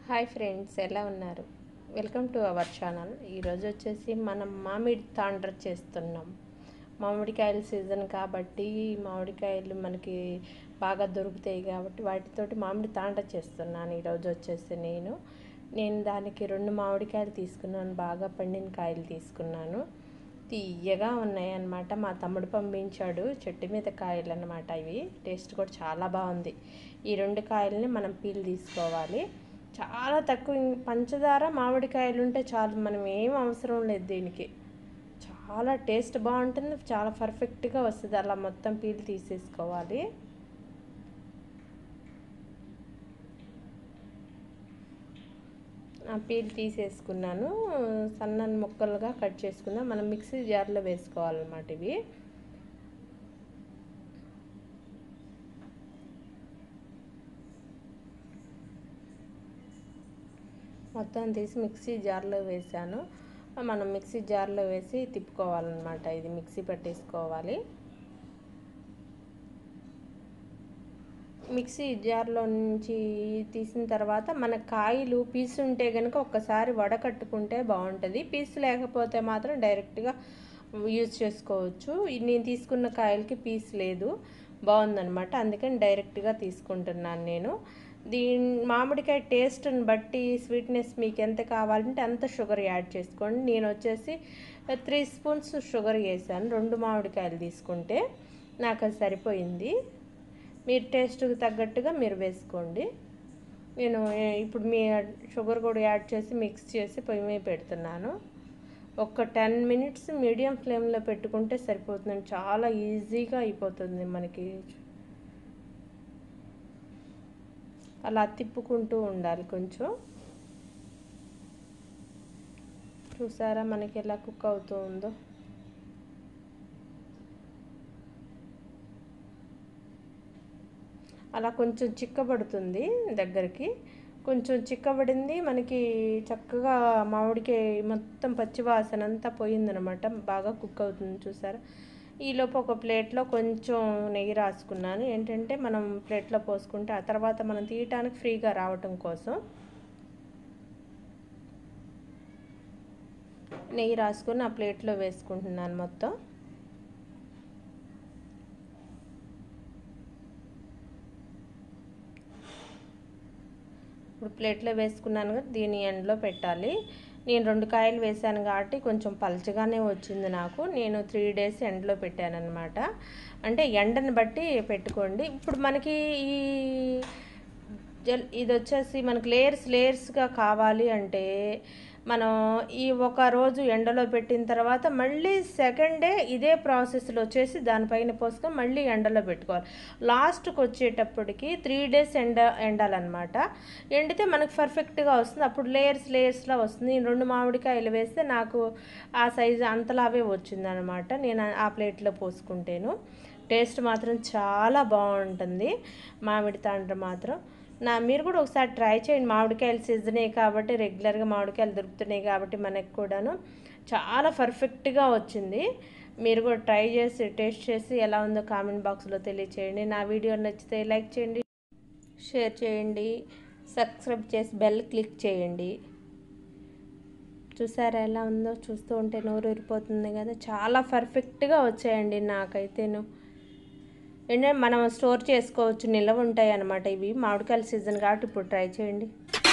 hi friends ఎలా ఉన్నారు welcome to our channel ఈరోజు వచ్చేసి మనం మామిడి తాండ్ర చేస్తున్నాం మామిడికాయల సీజన్ కాబట్టి మామిడికాయలు మనకి బాగా దొరుకుతాయి కాబట్టి వాటితోటి మామిడి తాండ్ర చేస్తున్నాను ఈరోజు వచ్చేసి నేను నేను దానికి రెండు మామిడికాయలు తీసుకున్నాను బాగా పండిన కాయలు తీసుకున్నాను తీయగా ఉన్నాయి అన్నమాట మా తమ్ముడు పంపించాడు చెట్టు మీద కాయలు అన్నమాట ఇవి టేస్ట్ కూడా చాలా బాగుంది ఈ రెండు కాయలని మనం పీల్ తీసుకోవాలి చాలా తక్కువ ఇం- పంచదార మామిడికాయలు ఉంటే చాలు మనం ఏం అవసరం లేదు దీనికి చాలా టేస్ట్ బాగుంటుంది చాలా పర్ఫెక్ట్గా వస్తుంది అలా మొత్తం పీల్ తీసేసుకోవాలి ఆ పీల్ తీసేసుకున్నాను సన్న ముక్కలుగా కట్ చేసుకుందాం మనం మిక్సీ జార్లో వేసుకోవాలన్నమాట ఇవి మొత్తం తీసి మిక్సీ జార్లో వేసాను మనం మిక్సీ జార్లో వేసి తిప్పుకోవాలన్నమాట ఇది మిక్సీ పట్టేసుకోవాలి మిక్సీ జార్లో నుంచి తీసిన తర్వాత మన కాయలు పీసు ఉంటే కనుక ఒక్కసారి వడకట్టుకుంటే బాగుంటుంది పీసు లేకపోతే మాత్రం డైరెక్ట్గా యూజ్ చేసుకోవచ్చు ఇది నేను తీసుకున్న కాయలకి పీస్ లేదు బాగుందనమాట అందుకని డైరెక్ట్గా తీసుకుంటున్నాను నేను దీని మామిడికాయ టేస్ట్ని బట్టి స్వీట్నెస్ మీకు ఎంత కావాలంటే అంత షుగర్ యాడ్ చేసుకోండి నేను వచ్చేసి త్రీ స్పూన్స్ షుగర్ వేసాను రెండు మామిడికాయలు తీసుకుంటే నాకు అది సరిపోయింది మీరు టేస్ట్కి తగ్గట్టుగా మీరు వేసుకోండి నేను ఏ- ఇప్పుడు మీ షుగర్ కూడా యాడ్ చేసి మిక్స్ చేసి పొయ్యి మీద పెడుతున్నాను ఒక టెన్ మినిట్స్ మీడియం ఫ్లేమ్లో పెట్టుకుంటే సరిపోతుంది చాలా ఈజీగా అయిపోతుంది మనకి అలా తిప్పుకుంటూ ఉండాలి కొంచెం చూసారా మనకి ఎలా కుక్ అవుతూ ఉందో అలా కొంచెం చిక్కబడుతుంది దగ్గరికి కొంచెం చిక్కబడింది మనకి చక్కగా మామిడికి మొత్తం పచ్చివాసన అంతా పోయిందనమాట బాగా కుక్ అవుతుంది చూసారా ఈలోపు ఒక ప్లేట్లో కొంచెం నెయ్యి రాసుకున్నాను ఏంటంటే మనం ప్లేట్లో పోసుకుంటే ఆ తర్వాత మనం తీయటానికి ఫ్రీగా రావటం కోసం నెయ్యి రాసుకొని ఆ ప్లేట్లో వేసుకుంటున్నాను మొత్తం ఇప్పుడు ప్లేట్లో వేసుకున్నాను కదా దీని ఎండలో పెట్టాలి నేను రెండు కాయలు వేసాను కాబట్టి కొంచెం పలచగానే వచ్చింది నాకు నేను త్రీ డేస్ ఎండలో పెట్టాను అనమాట అంటే ఎండని బట్టి పెట్టుకోండి ఇప్పుడు మనకి ఈ జల్ ఇది వచ్చేసి మనకి లేయర్స్ లేయర్స్గా కావాలి అంటే మనం ఈ ఒక రోజు ఎండలో పెట్టిన తర్వాత మళ్ళీ సెకండ్ డే ఇదే ప్రాసెస్లో వచ్చేసి దానిపైన పోసుకొని మళ్ళీ ఎండలో పెట్టుకోవాలి లాస్ట్కి వచ్చేటప్పటికి త్రీ డేస్ ఎండ ఎండాలన్నమాట ఎండితే మనకు పర్ఫెక్ట్గా వస్తుంది అప్పుడు లేయర్స్ లేయర్స్లో వస్తుంది నేను రెండు మామిడికాయలు వేస్తే నాకు ఆ సైజు అంతలావే వచ్చిందనమాట నేను ఆ ప్లేట్లో పోసుకుంటేను టేస్ట్ మాత్రం చాలా బాగుంటుంది మామిడి తాండ్ర మాత్రం నా మీరు కూడా ఒకసారి ట్రై చేయండి మామిడికాయలు సీజనే కాబట్టి రెగ్యులర్గా మామిడికాయలు దొరుకుతున్నాయి కాబట్టి మనకు కూడాను చాలా పర్ఫెక్ట్గా వచ్చింది మీరు కూడా ట్రై చేసి టేస్ట్ చేసి ఎలా ఉందో కామెంట్ బాక్స్లో తెలియచేయండి నా వీడియో నచ్చితే లైక్ చేయండి షేర్ చేయండి సబ్స్క్రైబ్ చేసి బెల్ క్లిక్ చేయండి చూసారా ఎలా ఉందో చూస్తూ ఉంటే నోరు ఊరిపోతుంది కదా చాలా పర్ఫెక్ట్గా వచ్చాయండి నాకైతేను ఏంటంటే మనం స్టోర్ చేసుకోవచ్చు నిల్వ ఉంటాయి అన్నమాట ఇవి మామిడికాయల సీజన్ కాబట్టి ఇప్పుడు ట్రై చేయండి